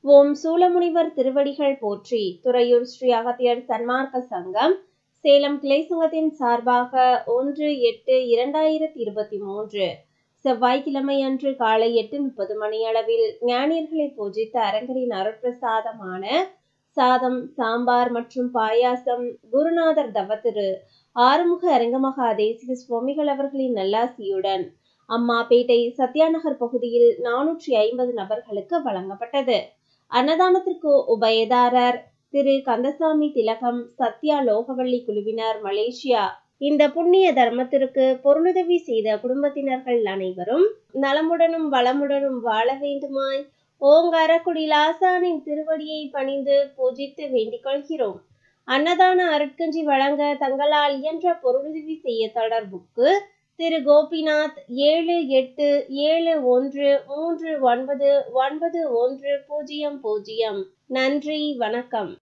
ஓம் சூலமுனிவர் திருவடிகள் போற்றி துறையூர் ஸ்ரீ அகத்தியர் சன்மார்க்க சங்கம் சேலம் கிளை சங்கத்தின் சார்பாக ஒன்று எட்டு இரண்டாயிரத்தி இருபத்தி மூன்று செவ்வாய்க்கிழமை அன்று காலை எட்டு முப்பது மணியளவில் ஞானியர்களை பூஜித்த அரங்கரின் அருட்பிரசாதமான சாதம் சாம்பார் மற்றும் பாயாசம் குருநாதர் தவத்திரு ஆறுமுக அரங்கமகா தேசிக சுவாமிகள் அவர்களின் நல்லாசியுடன் அம்மாபேட்டை சத்யாநகர் பகுதியில் நானூற்றி ஐம்பது நபர்களுக்கு வழங்கப்பட்டது அன்னதானத்திற்கு உபயதாரர் திரு கந்தசாமி திலகம் சத்யா லோகவள்ளி குழுவினர் மலேசியா இந்த புண்ணிய தர்மத்திற்கு பொருளுதவி செய்த குடும்பத்தினர்கள் அனைவரும் நலமுடனும் வளமுடனும் வாழ வேண்டுமாய் ஓங்காரக்குடி லாசானின் திருவடியை பணிந்து பூஜித்து வேண்டிக் கொள்கிறோம் அன்னதான அருட்கஞ்சி வழங்க தங்களால் இயன்ற பொருளுதவி செய்ய தொடர்புக்கு திரு கோபிநாத் ஏழு எட்டு ஏழு ஒன்று மூன்று ஒன்பது ஒன்பது ஒன்று பூஜ்ஜியம் பூஜ்ஜியம் நன்றி வணக்கம்